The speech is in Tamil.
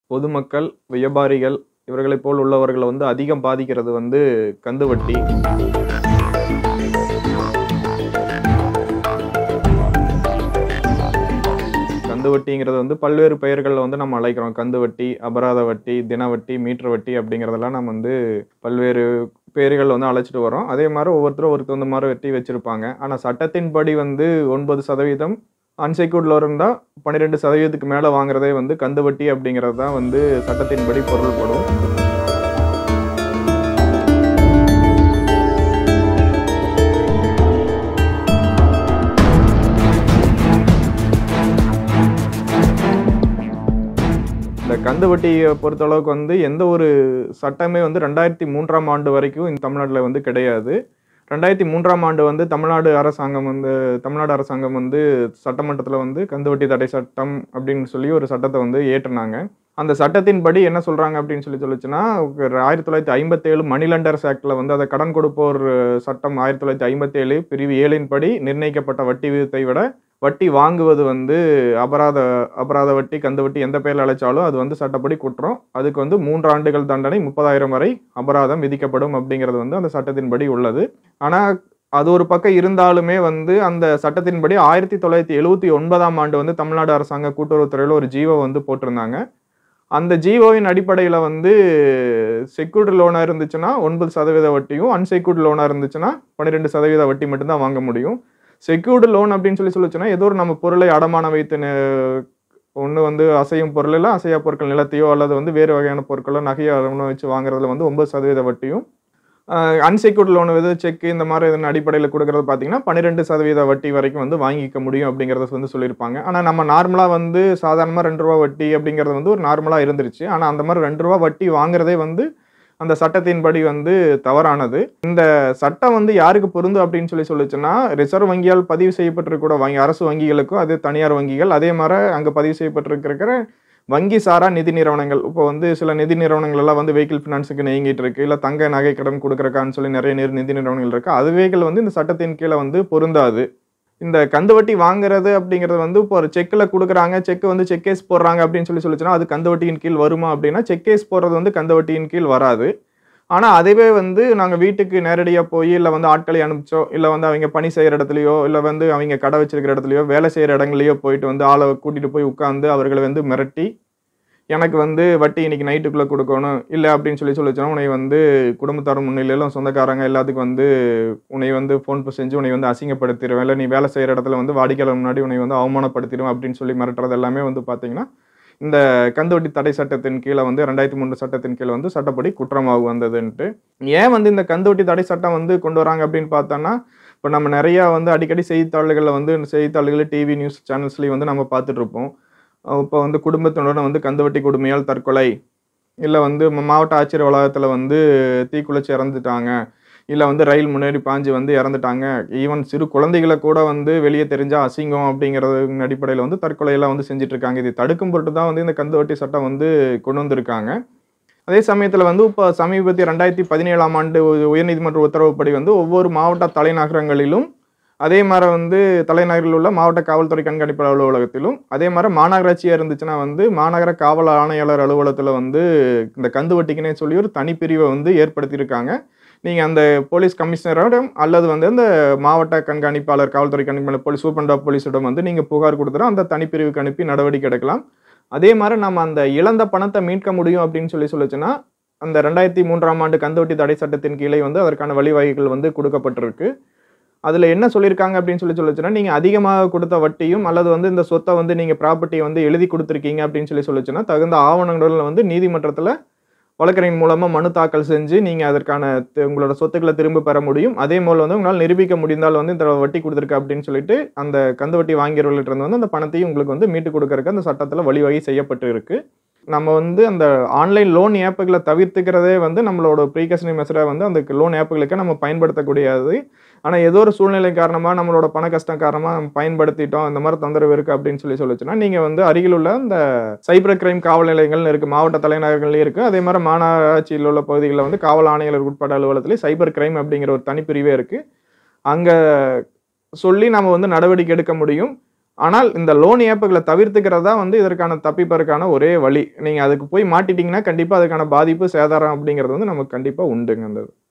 பொதுமக்கள் வியாபாரிகள் இவர்களைப் போல் உள்ளவர்களை வந்து அதிகம் பாதிக்கிறது வந்து கந்து வட்டி கந்து வட்டிங்கிறது வந்து பல்வேறு பெயர்களில் வந்து நம்ம அழைக்கிறோம் கந்து வட்டி அபராத வட்டி தின வட்டி மீட்டர் வட்டி அப்படிங்கிறதெல்லாம் நம்ம வந்து பல்வேறு பேர்கள் வந்து அழைச்சிட்டு வரோம் அதே மாதிரி ஒவ்வொருத்தரும் ஒரு தகுந்த மாதிரி வட்டி வச்சுருப்பாங்க ஆனால் சட்டத்தின்படி வந்து ஒன்பது சதவீதம் அன்செக்யூர்டில் இருந்தால் பன்னிரெண்டு சதவீதத்துக்கு மேலே வாங்குறதே வந்து கந்து வட்டி அப்படிங்கிறது தான் வந்து சட்டத்தின்படி பொருள்படும் இந்த கந்து வட்டியை பொறுத்தளவுக்கு வந்து எந்த ஒரு சட்டமே வந்து ரெண்டாயிரத்தி மூன்றாம் ஆண்டு வரைக்கும் இந்த தமிழ்நாட்டில் வந்து கிடையாது ரெண்டாயிரத்தி மூன்றாம் ஆண்டு வந்து தமிழ்நாடு அரசாங்கம் வந்து தமிழ்நாடு அரசாங்கம் வந்து சட்டமன்றத்தில் வந்து கந்து வட்டி தடை சட்டம் அப்படின்னு சொல்லி ஒரு சட்டத்தை வந்து ஏற்றுனாங்க அந்த சட்டத்தின்படி என்ன சொல்கிறாங்க அப்படின்னு சொல்லி சொல்லிச்சுன்னா ஆயிரத்தி தொள்ளாயிரத்தி ஐம்பத்தேழு மணிலண்டர்ஸ் ஆக்டில் வந்து அதை கடன் கொடுப்போர் சட்டம் ஆயிரத்தி தொள்ளாயிரத்தி ஐம்பத்தேழு பிரிவு ஏழின் படி நிர்ணயிக்கப்பட்ட வட்டி விகிதத்தை விட வட்டி வாங்குவது வந்து அபராத அபராத வட்டி கந்து வட்டி எந்த பெயரில் அழைச்சாலும் அது வந்து சட்டப்படி குற்றம் அதுக்கு வந்து மூன்று ஆண்டுகள் தண்டனை முப்பதாயிரம் வரை அபராதம் விதிக்கப்படும் அப்படிங்கிறது வந்து அந்த சட்டத்தின்படி உள்ளது ஆனால் அது ஒரு பக்கம் இருந்தாலுமே வந்து அந்த சட்டத்தின்படி ஆயிரத்தி தொள்ளாயிரத்தி எழுவத்தி ஒன்பதாம் ஆண்டு வந்து தமிழ்நாடு அரசாங்க கூட்டுறவுத்துறையில் ஒரு ஜீவோ வந்து போட்டிருந்தாங்க அந்த ஜீவோவின் அடிப்படையில் வந்து செக்யூர்டு லோனாக இருந்துச்சுன்னா ஒன்பது சதவீத வட்டியும் அன்செக்யூர்டு லோனாக இருந்துச்சுன்னா பன்னிரெண்டு சதவீத வட்டி மட்டும்தான் வாங்க முடியும் செக்யூர்டு லோன் அப்படின்னு சொல்லி சொல்லுச்சுன்னா ஏதோ ஒரு நம்ம பொருளை அடமானம் வைத்து ஒன்று வந்து அசையும் பொருள் இல்லை அசையா பொருட்கள் நிலத்தையோ அல்லது வந்து வேறு வகையான பொருட்களோ நகையோ அடமானம் வச்சு வாங்குறதுல வந்து ஒன்பது சதவீத வட்டியும் அன்செக்யூர்டு லோன் வந்து செக் இந்த மாதிரி இதன் அடிப்படையில் கொடுக்குறது பார்த்தீங்கன்னா பன்னிரெண்டு சதவீத வட்டி வரைக்கும் வந்து வாங்கிக்க முடியும் அப்படிங்கிறத வந்து சொல்லியிருப்பாங்க ஆனால் நம்ம நார்மலாக வந்து சாதாரணமாக ரெண்டு ரூபா வட்டி அப்படிங்கிறது வந்து ஒரு நார்மலாக இருந்துருச்சு ஆனால் அந்த மாதிரி ரெண்டு ரூபா வட்டி வாங்குறதே வந்து அந்த சட்டத்தின்படி வந்து தவறானது இந்த சட்டம் வந்து யாருக்கு பொருந்தும் அப்படின்னு சொல்லி சொல்லிச்சுன்னா ரிசர்வ் வங்கியால் பதிவு செய்யப்பட்டிருக்கூட வங்கி அரசு வங்கிகளுக்கும் அதே தனியார் வங்கிகள் அதே மாதிரி அங்கே பதிவு செய்யப்பட்டிருக்கிற வங்கி சாரா நிதி நிறுவனங்கள் இப்போ வந்து சில நிதி நிறுவனங்கள் எல்லாம் வந்து வெஹிக்கிள் ஃபினான்ஸுக்கு நீங்கிட்டு இருக்கு இல்லை தங்க நகை கடன் கொடுக்குறக்கான்னு சொல்லி நிறைய நிதி நிதி நிறுவனங்கள் இருக்கு அதுவேகள் வந்து இந்த சட்டத்தின் கீழே வந்து பொருந்தாது இந்த கந்து வட்டி வாங்குறது அப்படிங்கிறது வந்து இப்போ ஒரு செக்கில் கொடுக்குறாங்க செக் வந்து செக் கேஸ் போடுறாங்க அப்படின்னு சொல்லி சொல்லிச்சுன்னா அது கந்து வட்டியின் கீழ் வருமா அப்படின்னா செக் கேஸ் போடுறது வந்து கந்து வட்டியின் கீழ் வராது ஆனால் அதுவே வந்து நாங்கள் வீட்டுக்கு நேரடியாக போய் இல்லை வந்து ஆட்களை அனுப்பிச்சோ இல்லை வந்து அவங்க பணி செய்கிற இடத்துலையோ இல்லை வந்து அவங்க கடை வச்சிருக்கிற இடத்துலையோ வேலை செய்கிற இடங்களையோ போயிட்டு வந்து ஆளை கூட்டிகிட்டு போய் உட்காந்து அவர்களை வந்து மிரட்டி எனக்கு வந்து வட்டி இன்னைக்கு நைட்டுக்குள்ளே கொடுக்கணும் இல்லை அப்படின்னு சொல்லி சொல்லிச்சோன்னா உன்னை வந்து குடும்பத்தார் முன்னிலையிலும் சொந்தக்காரங்க எல்லாத்துக்கும் வந்து உன்னை வந்து ஃபோன் செஞ்சு உன்னை வந்து அசிங்கப்படுத்திடுவேன் இல்லை நீ வேலை செய்கிற இடத்துல வந்து வாடிக்கையாளர் முன்னாடி உன்னை வந்து அவமானப்படுத்திடுவேன் அப்படின்னு சொல்லி மிரட்டுறது எல்லாமே வந்து பார்த்தீங்கன்னா இந்த கந்துவட்டி தடை சட்டத்தின் கீழே வந்து ரெண்டாயிரத்தி மூணு சட்டத்தின் கீழே வந்து சட்டப்படி குற்றமாகும் வந்ததுன்ட்டு ஏன் வந்து இந்த கந்துவட்டி தடை சட்டம் வந்து கொண்டு வராங்க அப்படின்னு பார்த்தோன்னா இப்போ நம்ம நிறையா வந்து அடிக்கடி செய்தித்தாள்களில் வந்து செய்தித்தாள்கள் டிவி நியூஸ் சேனல்ஸ்லேயும் வந்து நம்ம பார்த்துட்டு இருப்போம் இப்போ வந்து குடும்பத்தினுடன் வந்து கந்துவட்டி கொடுமையால் தற்கொலை இல்லை வந்து மாவட்ட ஆட்சியர் வளாகத்தில் வந்து தீக்குளிச்சு இறந்துட்டாங்க இல்லை வந்து ரயில் முன்னேறி பாஞ்சு வந்து இறந்துட்டாங்க ஈவன் சிறு குழந்தைகளை கூட வந்து வெளியே தெரிஞ்சால் அசிங்கம் அப்படிங்கிறது அடிப்படையில் வந்து தற்கொலையெல்லாம் வந்து செஞ்சுட்டு இருக்காங்க இதை தடுக்கும் பொருட்டு தான் வந்து இந்த கந்துவட்டி சட்டம் வந்து கொண்டு வந்திருக்காங்க அதே சமயத்தில் வந்து இப்போ சமீபத்திய ரெண்டாயிரத்தி பதினேழாம் ஆண்டு உயர்நீதிமன்ற உத்தரவுப்படி வந்து ஒவ்வொரு மாவட்ட தலைநகரங்களிலும் அதே மாதிரி வந்து தலைநகரில் உள்ள மாவட்ட காவல்துறை கண்காணிப்பு அலுவலகத்திலும் அதே மாதிரி மாநகராட்சியாக இருந்துச்சுன்னா வந்து மாநகர காவல் ஆணையாளர் அலுவலகத்தில் வந்து இந்த கந்து வட்டிக்குனே சொல்லி ஒரு தனிப்பிரிவை வந்து ஏற்படுத்தியிருக்காங்க நீங்கள் அந்த போலீஸ் கமிஷனரிடம் அல்லது வந்து அந்த மாவட்ட கண்காணிப்பாளர் காவல்துறை கண்காணிப்பாளர் போலீஸ் சூப்பரண்ட் ஆஃப் போலீஸிடம் வந்து நீங்கள் புகார் கொடுத்துட்டு அந்த தனிப்பிரிவுக்கு அனுப்பி நடவடிக்கை எடுக்கலாம் அதே மாதிரி நம்ம அந்த இழந்த பணத்தை மீட்க முடியும் அப்படின்னு சொல்லி சொல்லிச்சுன்னா அந்த ரெண்டாயிரத்தி மூன்றாம் ஆண்டு கந்தவட்டி தடை சட்டத்தின் கீழே வந்து அதற்கான வழிவகைகள் வந்து கொடுக்கப்பட்டிருக்கு அதில் என்ன சொல்லியிருக்காங்க அப்படின்னு சொல்லி சொல்லிச்சுன்னா நீங்கள் அதிகமாக கொடுத்த வட்டியும் அல்லது வந்து இந்த சொத்தை வந்து நீங்கள் ப்ராப்பர்ட்டியை வந்து எழுதி கொடுத்துருக்கீங்க அப்படின்னு சொல்லி சொல்லிச்சுன்னா தகுந்த ஆவணங்கள் வந்து நீதிமன்றத்தில் வழக்கறிஞர் மூலமாக மனு தாக்கல் செஞ்சு நீங்கள் அதற்கான உங்களோட சொத்துக்களை திரும்ப பெற முடியும் அதே போல் வந்து உங்களால் நிரூபிக்க முடிந்தால் வந்து இந்த வட்டி கொடுத்துருக்கு அப்படின்னு சொல்லிட்டு அந்த கந்து வட்டி வாங்கியவர்கள்ட்ட இருந்து வந்து அந்த பணத்தையும் உங்களுக்கு வந்து மீட்டு கொடுக்கறதுக்கு அந்த சட்டத்தில் வழிவகை செய்யப்பட்டு இருக்கு நம்ம வந்து அந்த ஆன்லைன் லோன் ஆப்புகளை தவிர்த்துக்கிறதே வந்து நம்மளோட ப்ரீகஷனரி மெசராக வந்து அந்த லோன் ஆப்புகளுக்கு நம்ம பயன்படுத்தக்கூடியது ஆனால் ஏதோ ஒரு சூழ்நிலை காரணமாக நம்மளோட பண கஷ்டம் காரணமாக நம்ம பயன்படுத்திட்டோம் இந்த மாதிரி தொந்தரவு இருக்குது அப்படின்னு சொல்லி சொல்லிச்சுன்னா நீங்கள் வந்து அருகில் உள்ள இந்த சைபர் கிரைம் காவல் நிலையங்கள்னு இருக்குது மாவட்ட தலைநகர்கள்லேயும் இருக்குது அதே மாதிரி மாநகராட்சியில் உள்ள பகுதிகளில் வந்து காவல் ஆணையாளர் உட்பட அலுவலகத்துலேயும் சைபர் கிரைம் அப்படிங்கிற ஒரு தனிப்பிரிவே இருக்குது அங்கே சொல்லி நம்ம வந்து நடவடிக்கை எடுக்க முடியும் ஆனால் இந்த லோன் ஏப்புகளை தவிர்த்துக்கிறதா வந்து இதற்கான தப்பிப்பதற்கான ஒரே வழி நீங்கள் அதுக்கு போய் மாட்டிட்டீங்கன்னா கண்டிப்பாக அதுக்கான பாதிப்பு சேதாரம் அப்படிங்கிறது வந்து நமக்கு கண்டிப்பாக உண்டுங்க அந்த இது.